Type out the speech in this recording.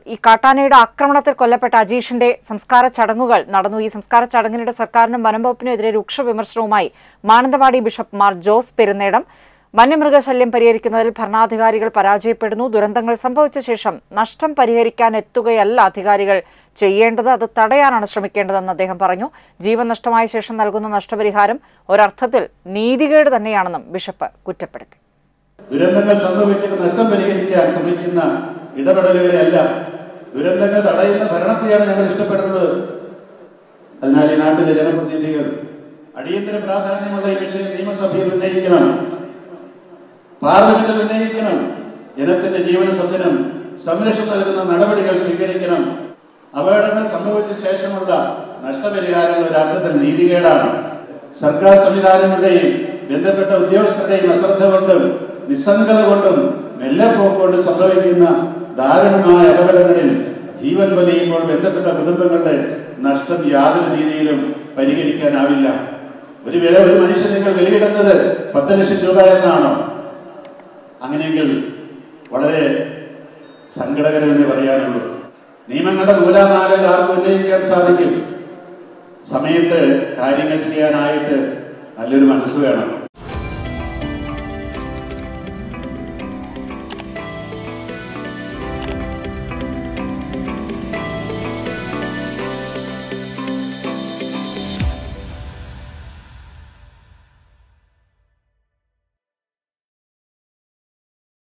ഈ കാട്ടാനയുടെ ആക്രമണത്തിൽ കൊല്ലപ്പെട്ട അജീഷിന്റെ സംസ്കാര ചടങ്ങുകൾ നടന്നു ഈ സംസ്കാര ചടങ്ങിനിടെ സർക്കാരിനും വനംവകുപ്പിനും എതിരെ രൂക്ഷ വിമർശനവുമായി മാനന്തവാടി ബിഷപ്പ് മാർ ജോസ് പെരുന്നേടം വന്യമൃഗശല്യം പരിഹരിക്കുന്നതിൽ ഭരണാധികാരികൾ പരാജയപ്പെടുന്നു ദുരന്തങ്ങൾ സംഭവിച്ച ശേഷം നഷ്ടം പരിഹരിക്കാൻ എത്തുകയല്ല അധികാരികൾ ചെയ്യേണ്ടത് അത് തടയാനാണ് ശ്രമിക്കേണ്ടതെന്ന് അദ്ദേഹം പറഞ്ഞു ജീവൻ നഷ്ടമായ ശേഷം നൽകുന്ന നഷ്ടപരിഹാരം ഒരർത്ഥത്തിൽ നീതികേട് തന്നെയാണെന്നും ബിഷപ്പ് കുറ്റപ്പെടുത്തി ദുരന്തങ്ങൾ സംഭവിച്ചിട്ട് നഷ്ടം പരിഹരിക്കാൻ ശ്രമിക്കുന്ന ഇടപെടലുകളെയല്ല ദുരന്തങ്ങൾ തടയുന്ന ഭരണത്തെയാണ് ഞങ്ങൾ ഇഷ്ടപ്പെടുന്നത് അതിനാൽ ഈ നാട്ടിലെ ജനപ്രതിനിധികൾ അടിയന്തര പ്രാധാന്യമുള്ള ഈ വിഷയം നിയമസഭയിൽ ഉന്നയിക്കണം പാർലമെന്റിൽ ഉന്നയിക്കണം ജനത്തിന്റെ ജീവന സ്വത്തിനും സംരക്ഷണം നൽകുന്ന നടപടികൾ സ്വീകരിക്കണം അപകടങ്ങൾ സംഭവിച്ച ശേഷമുള്ള നഷ്ടപരിഹാരങ്ങൾ ഒരർത്ഥത്തിൽ നീതികേടാണ് സർക്കാർ സംവിധാനങ്ങളുടെയും ബന്ധപ്പെട്ട ഉദ്യോഗസ്ഥരുടെയും അശ്രദ്ധ കൊണ്ടും നിസ്സംഗത കൊണ്ടും മെല്ലെപ്പോക്ക് കൊണ്ട് സംഭവിക്കുന്ന ദാരുണമായ അപകടങ്ങളിൽ ജീവൻ വലിയുമ്പോൾ ബന്ധപ്പെട്ട കുടുംബങ്ങളുടെ നഷ്ടം യാതൊരു രീതിയിലും പരിഹരിക്കാനാവില്ല ഒരു വില ഒരു മനുഷ്യൻ നിങ്ങൾ വിലയിടുന്നത് പത്ത് ലക്ഷം രൂപ എന്നാണോ അങ്ങനെയെങ്കിൽ വളരെ സങ്കടകരമെന്നേ പറയാനുള്ളൂ നിയമങ്ങളുടെ നൂലാമാലകൾ ആർക്കും ഉന്നയിക്കാൻ സാധിക്കും സമയത്ത് കാര്യങ്ങൾ ചെയ്യാനായിട്ട് നല്ലൊരു മനസ്സ് വേണം